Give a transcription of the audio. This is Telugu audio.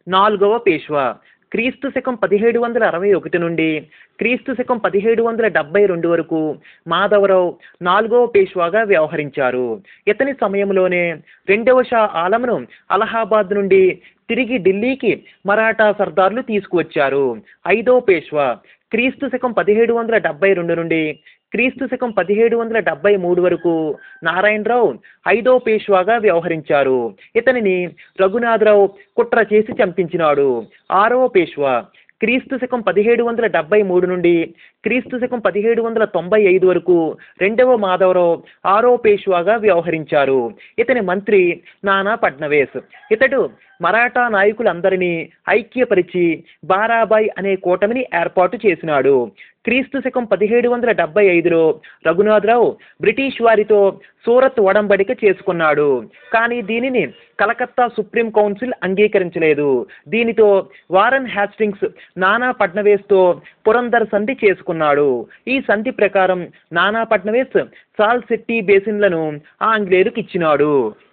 నాలుగవ పేష్వా క్రీస్తు శకం పదిహేడు వందల అరవై ఒకటి నుండి క్రీస్తు శకం పదిహేడు వందల డెబ్బై రెండు వరకు మాధవరావు నాలుగవ పేష్వాగా వ్యవహరించారు ఇతని సమయంలోనే రెండవ షా ఆలంను అలహాబాద్ నుండి తిరిగి ఢిల్లీకి మరాఠా సర్దార్లు తీసుకువచ్చారు ఐదవ పేష్వా క్రీస్తు శకం పదిహేడు వందల డెబ్బై రెండు నుండి క్రీస్తు శకం పదిహేడు వందల డెబ్బై మూడు వరకు నారాయణరావు ఐదో పేష్వాగా వ్యవహరించారు ఇతనిని రఘునాథరావు కుట్ర చేసి చంపించినాడు ఆరవ పేష్వా క్రీస్తు శకం పదిహేడు వందల డెబ్బై మూడు నుండి క్రీస్తు శకం పదిహేడు వందల తొంభై ఐదు వరకు రెండవ మాధవరావు ఆరో పేష్వాగా వ్యవహరించారు ఇతని మంత్రి నానా ఫడ్నవీస్ ఇతడు మరాఠా నాయకులందరినీ ఐక్యపరిచి బారాబాయ్ అనే కూటమిని ఏర్పాటు చేసినాడు క్రీస్తు శకం పదిహేడు వందల డెబ్బై ఐదులో రఘునాథరావు బ్రిటిష్ వారితో సూరత్ ఒడంబడిక చేసుకున్నాడు కానీ దీనిని కలకత్తా సుప్రీం కౌన్సిల్ అంగీకరించలేదు దీనితో వారన్ హ్యాస్టింగ్స్ నానా ఫడ్నవీస్తో పురందర్ సంధి చేసుకున్నాడు ఈ సంధి ప్రకారం నానా ఫడ్నవీస్ సాల్ శెట్టి బేసిన్లను ఆంగ్లేయులకు ఇచ్చినాడు